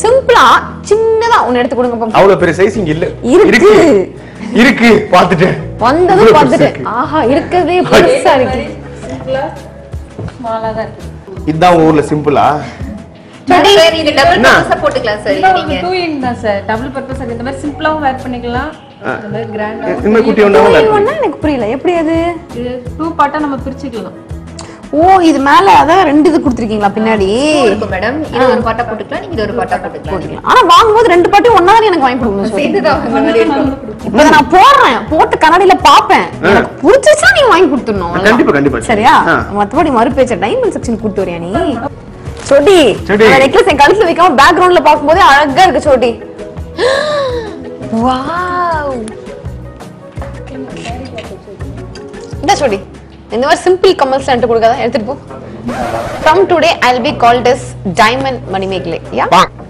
சிம்பிளா சின்னதா ஒன்னு எடுத்து கொடுங்க பாப்போம். அவ்வளவு பெரிய சைஸ் இங்க இல்ல இருக்கு. இருக்கு பாத்துட்டேன் வந்ததும் இவ்வளவு பார்த்துட்டு பெருசு இருக்கு. ஆஹா இருக்கவே பெருசா இருக்கு ஸ்மாலா தான் இருக்கு இதுதான் உங்க ஊர்ல சிம்பிளா சார் இது டபுள் என்ன? பர்பஸா போட்டுக்கலாம் சார் இது நீங்க டூ இன் தான் சார் டபுள் பர்பஸ் இந்த மாதிரி சிம்பிளாவும் வேர் பண்ணிக்கலாம் இந்த மாதிரி கிராண்டா இந்த மாதிரி குட்டி ஒண்ணா இது ஒண்ணா எனக்கு புரியல எப்படி அது இது டூ பார்ட்டா நம்ம பிரிச்சுக்கலாம் ஓ இது மேல அதான் ரெண்டு இது கொடுத்துருக்கீங்களா பின்னாடி இருக்கும் மேடம் இது ஒரு பாட்டா போட்டுக்கலாம் நீங்க இது ஒரு பாட்டா போட்டுக்கலாம் ஆனா வாங்கும்போது ரெண்டு பாட்டி ஒன்னா தான் எனக்கு வாங்கி கொடுக்கணும் சொல்லி. சேர்ந்துதான் வாங்குற மாதிரி இருக்கும் இப்ப இதை நான் போடுறேன் போட்டு கண்ணாடியில பாப்பேன் எனக்கு பிடிச்சிச்சா நீங்க வாங்கி கொடுத்துடணும் அவ்வளவுதான். கண்டிப்பா, கண்டிப்பா. சரியா ஆ. மத்தபடி மறு பேச்ச டைமண்ட் செக்ஷன் கூட்டு வரியா நீ சோடி சோடி. அந்த நெக்லஸ் என் கழுத்துல வைக்காம பேக்ரவுண்ட்ல பாக்கும்போதே அழகா இருக்கு சோடி வாவ் இந்த சோடி இந்த மாதிரி சிம்பிள் கமல்ஸ் என்கிட்ட கொடுக்காத எடுத்துட்டு போ from today I will be called as diamond Manimegalai yeah